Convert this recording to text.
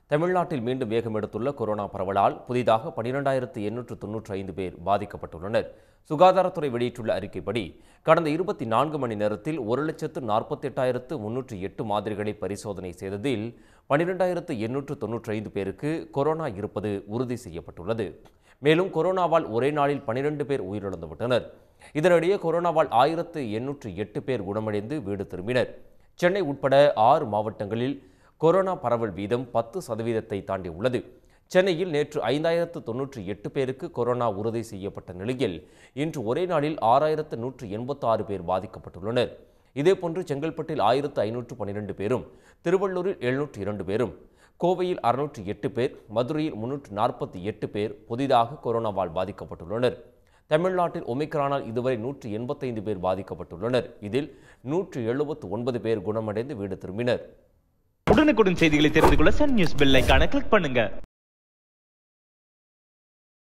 தமிழ்நாட்டில் மீண்டும் வேகம் எடுத்துள்ள கொரோனா பரவலால் புதிதாக பனிரெண்டாயிரத்து எண்ணூற்று தொன்னூற்றி ஐந்து பேர் பாதிக்கப்பட்டுள்ளனர் சுகாதாரத்துறை வெளியிட்டுள்ள அறிக்கைப்படி கடந்த இருபத்தி நான்கு மணி நேரத்தில் ஒரு லட்சத்து நாற்பத்தெட்டாயிரத்து முன்னூற்றி எட்டு மாதிரிகளை பரிசோதனை செய்ததில் பனிரெண்டாயிரத்து எண்ணூற்று தொன்னூற்றி ஐந்து பேருக்கு கொரோனா இருப்பது உறுதி செய்யப்பட்டுள்ளது மேலும் கொரோனாவால் ஒரே நாளில் பனிரெண்டு பேர் உயிரிழந்து விட்டனர் இதனிடையே கொரோனாவால் ஆயிரத்து எண்ணூற்று எட்டு பேர் குணமடைந்து வீடு திரும்பினர் சென்னை உட்பட ஆறு மாவட்டங்களில் கொரோனா பரவல் வீதம் பத்து சதவீதத்தை தாண்டி உள்ளது சென்னையில் நேற்று ஐந்தாயிரத்து தொன்னூற்றி எட்டு பேருக்கு கொரோனா உறுதி செய்யப்பட்ட நிலையில் இன்று ஒரே நாளில் ஆறாயிரத்து நூற்று எண்பத்தி ஆறு பேர் பாதிக்கப்பட்டுள்ளனர் இதேபோன்று செங்கல்பட்டில் ஆயிரத்து ஐநூற்று பன்னிரெண்டு பேரும் திருவள்ளூரில் எழுநூற்று இரண்டு பேரும் கோவையில் அறுநூற்று எட்டு பேர் மதுரையில் முன்னூற்று நாற்பத்தி எட்டு பேர் புதிதாக கொரோனாவால் பாதிக்கப்பட்டுள்ளனர் தமிழ்நாட்டில் ஒமிக்ரானால் இதுவரை நூற்று எண்பத்தைந்து பேர் பாதிக்கப்பட்டுள்ளனர் இதில் நூற்று எழுபத்து ஒன்பது பேர் குணமடைந்து வீடு திரும்பினர் உடனுக்குடன் செய்திகளை தெரிந்து கொள்ள சன் நியூஸ் பெல் ஐகானை கிளிக் பண்ணுங்க